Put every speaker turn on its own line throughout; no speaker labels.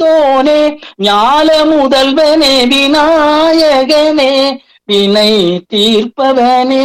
காத்தோனே ஞால முதல்வனே விநாயகனே வினை தீர்ப்பவனே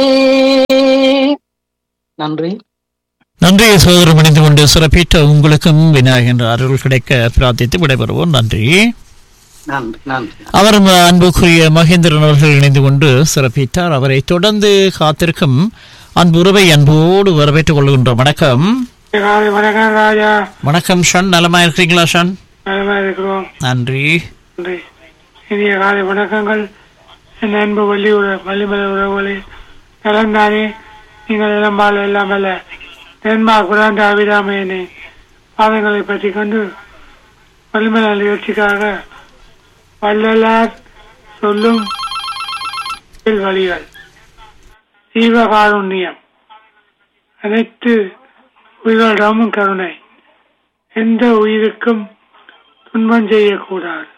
நன்றி
நன்றி சகோதரம் இணைந்து கொண்டு சிறப்பித்த உங்களுக்கும் விநாயகன் அருள் கிடைக்க பிரார்த்தித்து விடைபெறுவோம் நன்றி
நன்றி நன்றி
அவர் அன்புக்குரிய மகேந்திரன் அவர்கள் இணைந்து கொண்டு சிறப்பித்தார் அவரை தொடர்ந்து காத்திருக்கும் அன்பு உறவை அன்போடு வரவேற்றுக் கொள்கின்றோம் வணக்கம்
காலை வணக்கம் ராஜா
வணக்கம் ஷன் நலமா இருக்கிறீங்களா ஷன்
நலமா இருக்கிறோம்
நன்றி
நன்றி இனிய காலை வணக்கங்கள் என் அன்பு வள்ளி உற வள்ளிமலை உறவுகளே நலந்தானே நீங்கள் இளம்பால் எல்லாம் அல்ல டென்மார்க் பிராண்ட் அபிராமையனே பாதங்களை பற்றி கொண்டு வள்ளிமலை நிகழ்ச்சிக்காக வள்ளலார் சொல்லும் வழிகள் ஜீவகாருண்யம் அனைத்து உயிரிடமும் கருணை எந்த உயிருக்கும் துன்பம் செய்யக்கூடாது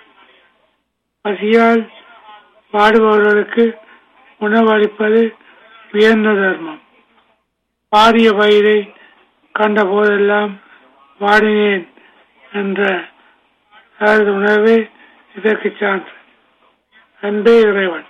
பசியால் வாடுபவர்களுக்கு உணவளிப்பது உயர்ந்த தர்மம் பாரிய பயிரை கண்ட போதெல்லாம் வாடினேன் என்ற அவரது உணர்வே இதற்கு சான்று அன்பே இறைவன்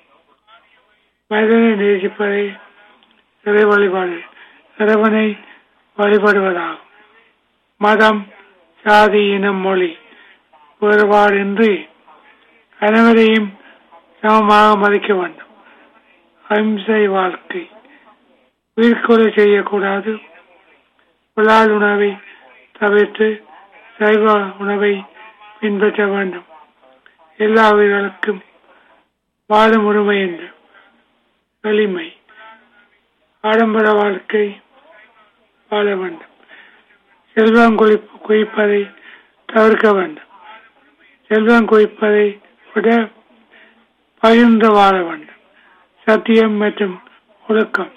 மனிதனை நேசிப்பதை இறை வழிபாடு இறைவனை வழிபடுவதாகும் மதம் சாதி இனம் மொழி வேறுபாடின்றி அனைவரையும் சமமாக மதிக்க வேண்டும் அஹிம்சை வாழ்க்கை உயிர்கொலை செய்யக்கூடாது புலால் உணவை தவிர்த்து சைவ உணவை பின்பற்ற வேண்டும் எல்லா உயிர்களுக்கும் வாழும் உரிமை என்று எளிமை ஆடம்பர வாழ்க்கை வாழ வேண்டும் செல்வம் குளிப்பு குவிப்பதை தவிர்க்க வேண்டும் செல்வம் குவிப்பதை விட பகிர்ந்து வாழ வேண்டும் சத்தியம் மற்றும் ஒழுக்கம்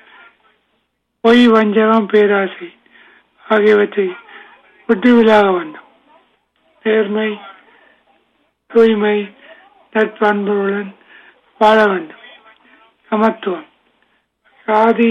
பொய் வஞ்சகம் பேராசை ஆகியவற்றை விட்டு விலக வேண்டும் நேர்மை தூய்மை நட்பண்புடன் வாழ வேண்டும் சமத்துவம் சாதி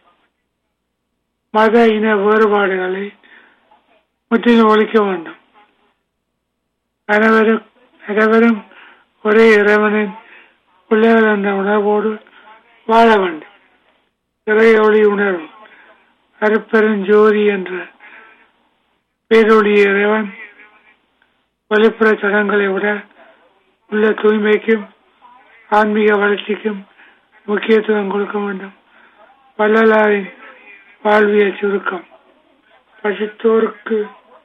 மத இன வேறுபாடுகளை முற்றிலும் ஒழிக்க வேண்டும் அனைவரும் அனைவரும் ஒரே இறைவனின் பிள்ளைகள் என்ற உணர்வோடு வாழ வேண்டும் இறை ஒளி உணர்வு அருப்பெருஞ்சோதி என்ற பேரொளி இறைவன் வெளிப்புற சடங்களை விட உள்ள தூய்மைக்கும் ஆன்மீக வளர்ச்சிக்கும் முக்கியத்துவம் கொடுக்க வேண்டும் வள்ளலாரின் வாழ்வியல் சுருக்கம் பசித்தோருக்கு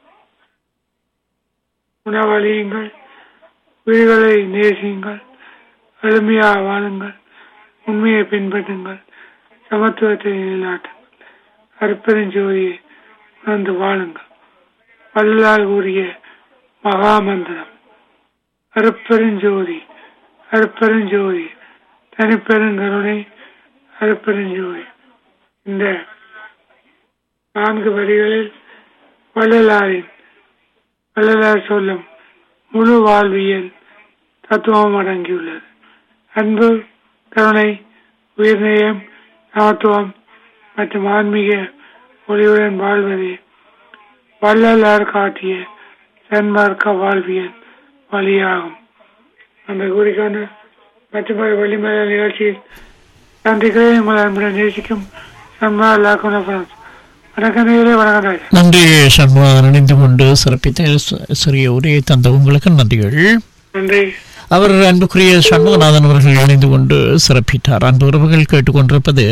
உணவழியுங்கள் வீடுகளை நேசியுங்கள் எளிமையாக வாழுங்கள் உண்மையை பின்பற்றுங்கள் சமத்துவத்தை நிலைநாட்டுங்கள் அற்பெருஞ்சோதியை உணர்ந்து வாழுங்கள் வள்ளலார் கூறிய மகாமந்திரம் அருப்பெருஞ்சோதி அருப்பெருஞ்சோதி தனிப்பெருங்கருணை அருப்பெருஞ்சோதி இந்த நான்கு வரிகளில் வள்ளலாரின் வள்ளலார் சொல்லும் முழு வாழ்வியல் தத்துவம் அடங்கியுள்ளது அன்பு கருணை உயிர்நேயம் சமத்துவம் மற்றும் ஆன்மீக ஒளியுடன் வாழ்வதே வள்ளலார் காட்டிய சன்மார்க்க வாழ்வியல் வழியாகும் அந்த கூறிக்கொண்டு மற்றபடி வள்ளிமலை நிகழ்ச்சியில் நன்றிகளை உங்கள் அன்புடன் நேசிக்கும் சன்மா லாக்குன வணக்கம் நேயர்களே, வணக்கம் ராஜா
நன்றி சண்முகன் இணைந்து கொண்டு சிறப்பித்த ச- சிறிய உரையை தந்த உங்களுக்கு நன்றிகள்
நன்றி
அவர் அன்புக்குரிய சண்முகநாதன் அவர்கள் இணைந்து கொண்டு சிறப்பித்தார் அன்பு உறவுகள் கேட்டுக்கொண்டிருப்பது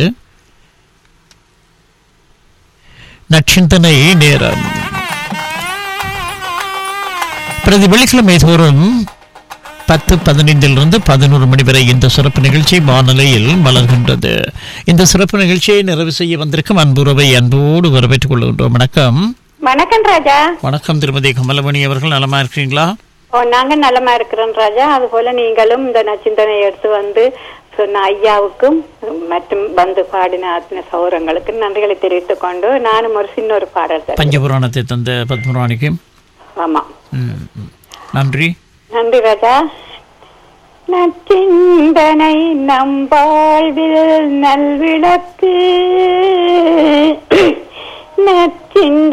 நச்சிந்தனை நேரம் பிரதி வெள்ளிக்கிழமை தோறும் பத்து பதினைந்திலிருந்து பதினோரு மணி வரை இந்த சிறப்பு நிகழ்ச்சி வானொலியில் மலர்கின்றது இந்த சிறப்பு நிகழ்ச்சியை நிறைவு செய்ய வந்திருக்கும் அன்புறவை அன்போடு வரவேற்றுக் கொள்கின்றோம் வணக்கம்
வணக்கம் ராஜா
வணக்கம் திருமதி கமலமணி அவர்கள் நலமா இருக்கிறீங்களா
ஓ நாங்க நலமா இருக்கிறோம் ராஜா அது போல நீங்களும் இந்த நச்சிந்தனை எடுத்து வந்து சொன்ன ஐயாவுக்கும் மற்றும் வந்து பாடின அத்தனை சௌரங்களுக்கு நன்றிகளை தெரிவித்துக் கொண்டு நானும் ஒரு சின்ன ஒரு பாடல் தரேன்.
பஞ்சபுராணத்தை தந்த பத்மராணிக்கு
ஆமா
ம், ம். நன்றி
நன்றி ராஜா நச்சிந்தனை நம் வாழ்வில் நல்விளக்கு நச்சிந்த